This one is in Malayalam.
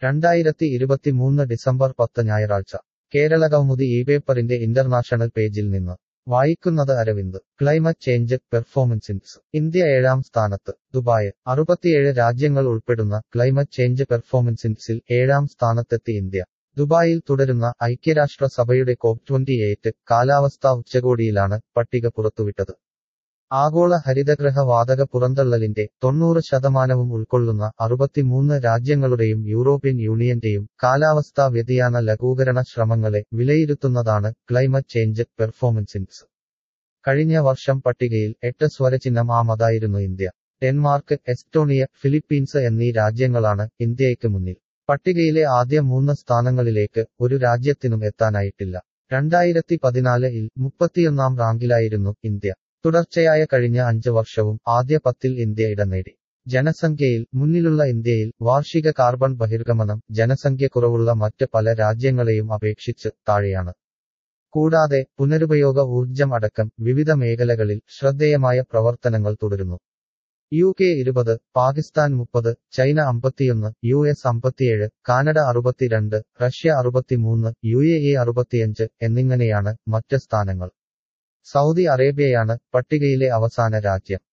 രണ്ടായിരത്തി ഇരുപത്തിമൂന്ന് ഡിസംബർ പത്ത് ഞായറാഴ്ച കേരള കൗമുദി ഈ പേപ്പറിന്റെ ഇന്റർനാഷണൽ പേജിൽ നിന്ന് വായിക്കുന്നത് അരവിന്ദ് ക്ലൈമറ്റ് ചേഞ്ച് പെർഫോമൻസിൻസ് ഇന്ത്യ ഏഴാം സ്ഥാനത്ത് ദുബായ് അറുപത്തിയേഴ് രാജ്യങ്ങൾ ഉൾപ്പെടുന്ന ക്ലൈമറ്റ് ചേഞ്ച് പെർഫോമൻസിൻസിൽ ഏഴാം സ്ഥാനത്തെത്തി ഇന്ത്യ ദുബായിൽ തുടരുന്ന ഐക്യരാഷ്ട്ര സഭയുടെ കോപ്പ് ട്വന്റി എയ്റ്റ് കാലാവസ്ഥാ ഉച്ചകോടിയിലാണ് പട്ടിക പുറത്തുവിട്ടത് ആഗോള ഹരിതഗ്രഹ വാതക പുറന്തള്ളലിന്റെ തൊണ്ണൂറ് ശതമാനവും ഉൾക്കൊള്ളുന്ന അറുപത്തിമൂന്ന് രാജ്യങ്ങളുടെയും യൂറോപ്യൻ യൂണിയന്റെയും കാലാവസ്ഥാ വ്യതിയാന ലഘൂകരണ ശ്രമങ്ങളെ വിലയിരുത്തുന്നതാണ് ക്ലൈമറ്റ് ചേഞ്ച് പെർഫോമൻസിൻസ് കഴിഞ്ഞ വർഷം പട്ടികയിൽ എട്ട് സ്വരചിഹ്നം ആമതായിരുന്നു ഇന്ത്യ ഡെൻമാർക്ക് എസ്റ്റോണിയ ഫിലിപ്പീൻസ് എന്നീ രാജ്യങ്ങളാണ് ഇന്ത്യയ്ക്ക് മുന്നിൽ പട്ടികയിലെ ആദ്യ മൂന്ന് സ്ഥാനങ്ങളിലേക്ക് ഒരു രാജ്യത്തിനും എത്താനായിട്ടില്ല രണ്ടായിരത്തി പതിനാലിൽ മുപ്പത്തിയൊന്നാം റാങ്കിലായിരുന്നു ഇന്ത്യ തുടർച്ചയായ കഴിഞ്ഞ അഞ്ച് വർഷവും ആദ്യ പത്തിൽ ഇന്ത്യ ഇടം നേടി ജനസംഖ്യയിൽ മുന്നിലുള്ള ഇന്ത്യയിൽ വാർഷിക കാർബൺ ബഹിർഗമനം ജനസംഖ്യ കുറവുള്ള മറ്റ് പല രാജ്യങ്ങളെയും അപേക്ഷിച്ച് താഴെയാണ് കൂടാതെ പുനരുപയോഗ ഊർജം അടക്കം വിവിധ മേഖലകളിൽ ശ്രദ്ധേയമായ പ്രവർത്തനങ്ങൾ തുടരുന്നു യു കെ ഇരുപത് പാകിസ്ഥാൻ മുപ്പത് ചൈന അമ്പത്തിയൊന്ന് യു എസ് അമ്പത്തിയേഴ് കാനഡ അറുപത്തിരണ്ട് റഷ്യ അറുപത്തിമൂന്ന് യു എ ഇ അറുപത്തിയഞ്ച് എന്നിങ്ങനെയാണ് മറ്റ് സ്ഥാനങ്ങൾ സൗദി അറേബ്യയാണ് പട്ടികയിലെ അവസാന രാജ്യം